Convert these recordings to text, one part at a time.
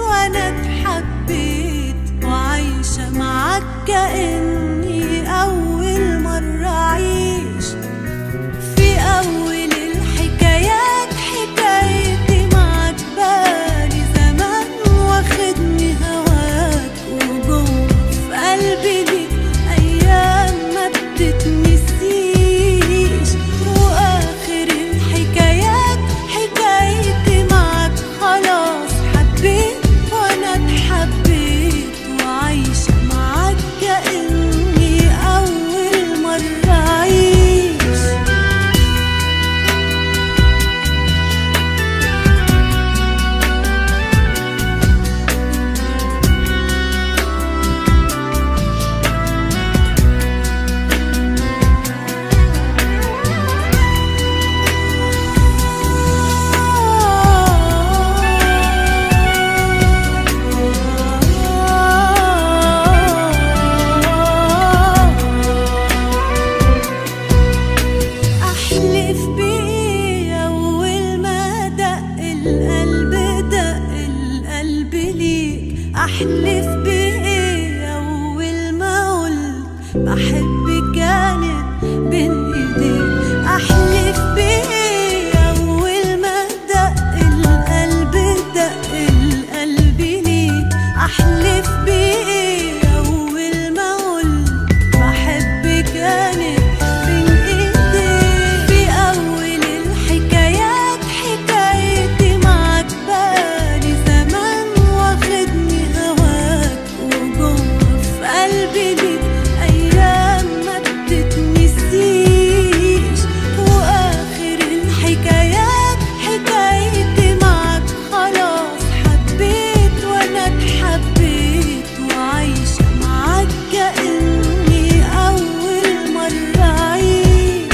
وانا اتحبيت وعايشة معاك كأني أول مرة أعيش في أول الحكايات حكايتي معاك بالي زمان واخدني هواك وجوه في قلبي ليك أيام ما بتتنسيش وآخر الحكايات حكايتي معاك خلاص حبيت وأنا اتحبيت وعايشة معاك كأني أول مرة أعيش أحلف بيه أول ما دق القلب دق القلب ليك أحلف بيه أول ما قلت بحب كانت بين إيديك أحلف بيه أول ما دق القلب دق القلب ليك أحلف بيه أول ما قلت بحب كانت بين ايديك في اول الحكايات حكايتي معاك بالي زمان واخدني هواك وجوه في قلبي ليك ايام ما بتتنسيش واخر الحكايات حكايتي معاك خلاص حبيت وانا اتحبيت وعايشة معاك كأني أول مرة أعيش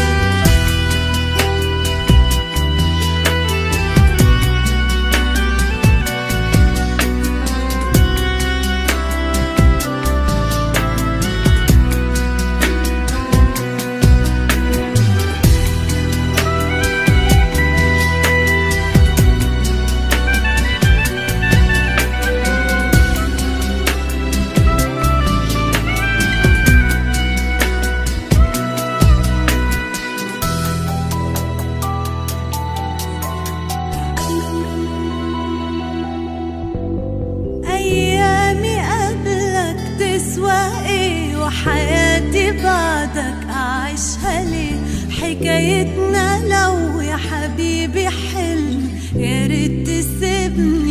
أيامي قبلك تسوى إيه وحياتي بعدك أعيشها ليه حكايتنا لو يا حبيبي حلم يا ريت تسيبني